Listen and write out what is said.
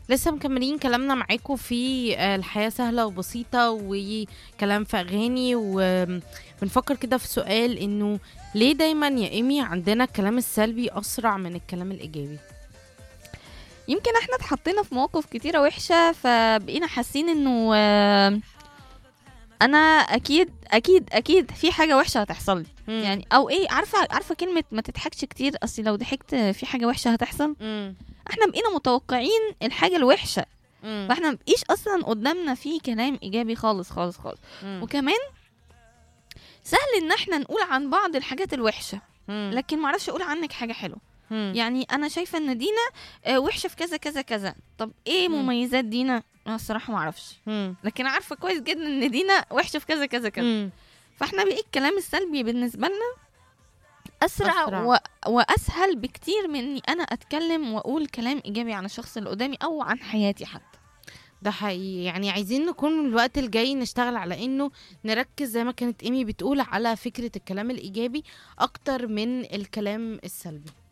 لسه مكملين كلامنا معاكم في آه، الحياة سهلة وبسيطة وكلام في أغاني وبنفكر كده في سؤال إنه ليه دايما يا إيمي عندنا الكلام السلبي أسرع من الكلام الإيجابي؟ يمكن احنا اتحطينا في مواقف كتيرة وحشة فبقينا حاسين انه آه، انا اكيد اكيد اكيد في حاجة وحشة هتحصل لي مم. يعني او ايه عارفة عارفة كلمة ما تضحكش كتير اصل لو ضحكت في حاجة وحشة هتحصل مم. احنا بقينا متوقعين الحاجة الوحشة مم. فاحنا مبقيش اصلا قدامنا في كلام ايجابي خالص خالص خالص مم. وكمان سهل ان احنا نقول عن بعض الحاجات الوحشة مم. لكن معرفش اقول عنك حاجة حلوة مم. يعني انا شايفه ان دينا آه، وحشه في كذا كذا كذا طب ايه مم. مميزات دينا انا الصراحه ما اعرفش مم. لكن عارفه كويس جدا ان دينا وحشه في كذا كذا كذا مم. فاحنا بقى الكلام السلبي بالنسبه لنا اسرع, أسرع. و... واسهل بكتير من اني انا اتكلم واقول كلام ايجابي عن الشخص اللي قدامي او عن حياتي حتى ده حقيقي يعني عايزين نكون الوقت الجاي نشتغل على انه نركز زي ما كانت ايمي بتقول على فكرة الكلام الايجابي اكتر من الكلام السلبي